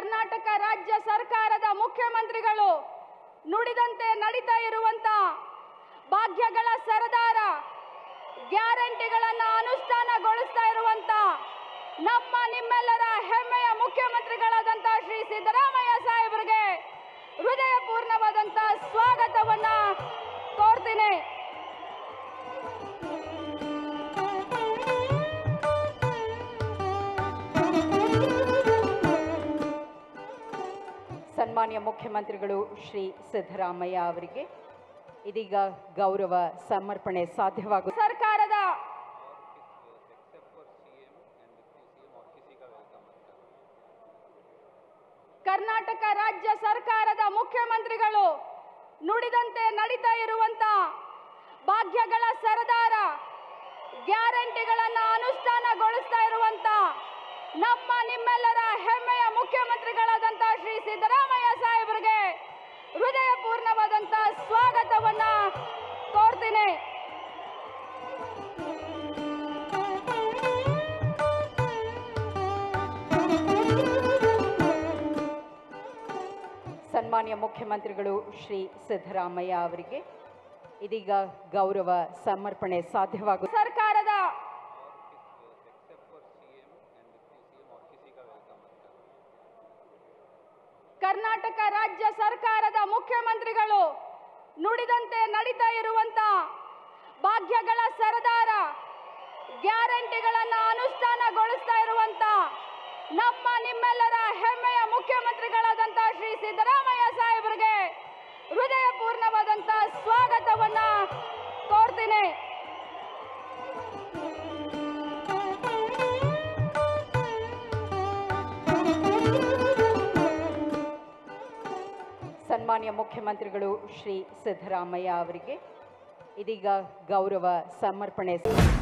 ಕರ್ನಾಟಕ ರಾಜ್ಯ ಸರ್ಕಾರದ ಮುಖ್ಯಮಂತ್ರಿಗಳು ನುಡಿದಂತೆ ನಡೀತಾ ಇರುವಂತ ಭಾಗ್ಯಗಳ ಸರದಾರ ಗ್ಯಾರಂಟಿಗಳನ್ನು ಅನುಷ್ಠಾನಗೊಳಿಸ್ತಾ ಇರುವಂತ ನಮ್ಮ ನಿಮ್ಮೆಲ್ಲರ ಹೆಮ್ಮೆಯ ಮುಖ್ಯಮಂತ್ರಿಗಳಾದಂತ ಶ್ರೀ ಸಿದ್ದರಾಮಯ್ಯ ಸಾಹೇಬರಿಗೆ ಹೃದಯಪೂರ್ಣವಾದಂತ ಸ್ವಾಗತವನ್ನ ಕೋರ್ತೀನಿ ಸನ್ಮಾನ್ಯ ಮುಖ್ಯಮಂತ್ರಿಗಳು ಶ್ರೀ ಸಿದ್ದರಾಮಯ್ಯ ಅವರಿಗೆ ಇದೀಗ ಗೌರವ ಸಮರ್ಪಣೆ ಸಾಧ್ಯವಾಗುತ್ತದೆ ಸರ್ಕಾರದ ಕರ್ನಾಟಕ ರಾಜ್ಯ ಸರ್ಕಾರದ ಮುಖ್ಯಮಂತ್ರಿಗಳು ನುಡಿದಂತೆ ನಡೀತಾ ಇರುವಂತ ಭಾಗ್ಯಗಳ ಸರದಾರ ಗ್ಯಾರಂಟಿಗಳನ್ನು ಅನುಷ್ಠಾನಗೊಳಿಸ್ತಾ ಇರುವಂತ ನಮ್ಮ ನಿಮ್ಮೆಲ್ಲರ ಹೆಮ್ಮೆಯ ಮುಖ್ಯಮಂತ್ರಿಗಳಾದಂತ ಶ್ರೀ ಸಿದ್ದರಾಮಯ್ಯ ಸಾಹೇಬರಿಗೆ ಹೃದಯಪೂರ್ಣವಾದಂತ ಸ್ವಾಗತವನ್ನ ಕೋರ್ತೀನಿ ಸನ್ಮಾನ್ಯ ಮುಖ್ಯಮಂತ್ರಿಗಳು ಶ್ರೀ ಸಿದ್ದರಾಮಯ್ಯ ಅವರಿಗೆ ಇದೀಗ ಗೌರವ ಸಮರ್ಪಣೆ ಸಾಧ್ಯವಾಗುತ್ತದೆ ಸರ್ಕಾರದ ಕರ್ನಾಟಕ ರಾಜ್ಯ ಸರ್ಕಾರದ ಮುಖ್ಯಮಂತ್ರಿಗಳು ನುಡಿದಂತೆ ನಡೀತಾ ಇರುವಂತ ಭಾಗ್ಯಗಳ ಸರದಾರ ಗ್ಯಾರಂಟಿಗಳನ್ನು ಅನುಷ್ಠಾನಗೊಳಿಸ್ತಾ ಇರುವಂತ ನಮ್ಮ ನಿಮ್ಮೆಲ್ಲರ ಹೆಮ್ಮೆಯ ಮುಖ್ಯಮಂತ್ರಿಗಳಾದಂತ ಶ್ರೀ ಸಿದ್ದರಾಮಯ್ಯ ಸಾಹೇಬರಿಗೆ ಹೃದಯಪೂರ್ಣವಾದಂತ ಸ್ವಾಗತವನ್ನ ಕೋರ್ತೀನಿ ಸನ್ಮಾನ್ಯ ಮುಖ್ಯಮಂತ್ರಿಗಳು ಶ್ರೀ ಸಿದ್ದರಾಮಯ್ಯ ಅವರಿಗೆ ಇದೀಗ ಗೌರವ ಸಮರ್ಪಣೆ